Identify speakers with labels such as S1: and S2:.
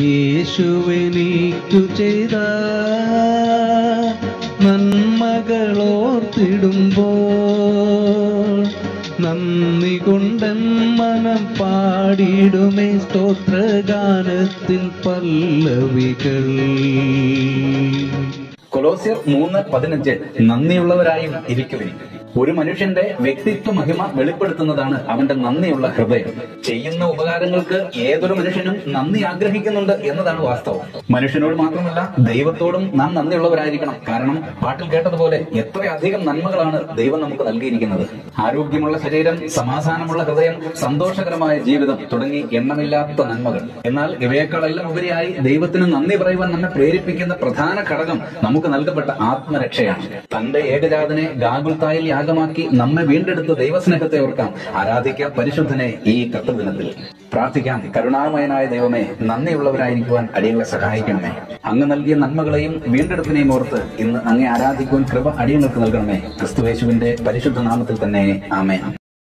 S1: യേശുവെനിക്കു ചെയ്ത നന്മകളോർത്തിടുമ്പോൾ നന്ദി കൊണ്ടൻ മനം പാടിടുമേ സ്തോത്രഗാനത്തിൻ പല്ലവികൾ
S2: കൊലോസ്യർ മൂന്ന് പതിനഞ്ച് നന്ദിയുള്ളവരായും ഇരിക്കുവിൻ ഒരു മനുഷ്യന്റെ വ്യക്തിത്വ മഹിമ വെളിപ്പെടുത്തുന്നതാണ് അവന്റെ നന്ദിയുള്ള ഹൃദയം ചെയ്യുന്ന ഉപകാരങ്ങൾക്ക് ഏതൊരു മനുഷ്യനും നന്ദി ആഗ്രഹിക്കുന്നുണ്ട് എന്നതാണ് വാസ്തവം മനുഷ്യനോട് മാത്രമല്ല ദൈവത്തോടും നാം നന്ദിയുള്ളവരായിരിക്കണം കാരണം പാട്ടിൽ കേട്ടതുപോലെ എത്രയധികം നന്മകളാണ് ദൈവം നമുക്ക് നൽകിയിരിക്കുന്നത് ആരോഗ്യമുള്ള ശരീരം സമാധാനമുള്ള ഹൃദയം സന്തോഷകരമായ ജീവിതം തുടങ്ങി എണ്ണമില്ലാത്ത നന്മകൾ എന്നാൽ ഇവയേക്കാളെല്ലാം ഉപരിയായി ദൈവത്തിന് നന്ദി പറയുവാൻ നമ്മെ പ്രേരിപ്പിക്കുന്ന പ്രധാന ഘടകം നമുക്ക് നൽകപ്പെട്ട ആത്മരക്ഷയാണ് തന്റെ ഏകജാതനെ ഗാഗുൽത്തായിൽ യാഗമാക്കി നമ്മെ വീണ്ടെടുത്ത ദൈവസ്നേഹത്തെ ഓർക്കാം ആരാധിക്കാം പരിശുദ്ധനെ ഈ കർത്തദിനത്തിൽ പ്രാർത്ഥിക്കാം കരുണാമയനായ ദൈവമേ നന്ദിയുള്ളവരായിരിക്കുവാൻ അടിയങ്ങളെ സഹായിക്കണമേ അങ്ങ് നൽകിയ നന്മകളെയും വീണ്ടെടുപ്പിനെയും ഓർത്ത് ഇന്ന് അങ്ങേ ആരാധിക്കുവാൻ കൃപ അടിയങ്ങൾക്ക് നൽകണമേ ക്രിസ്തുവേശുവിന്റെ പരിശുദ്ധ നാമത്തിൽ തന്നെ ആമേ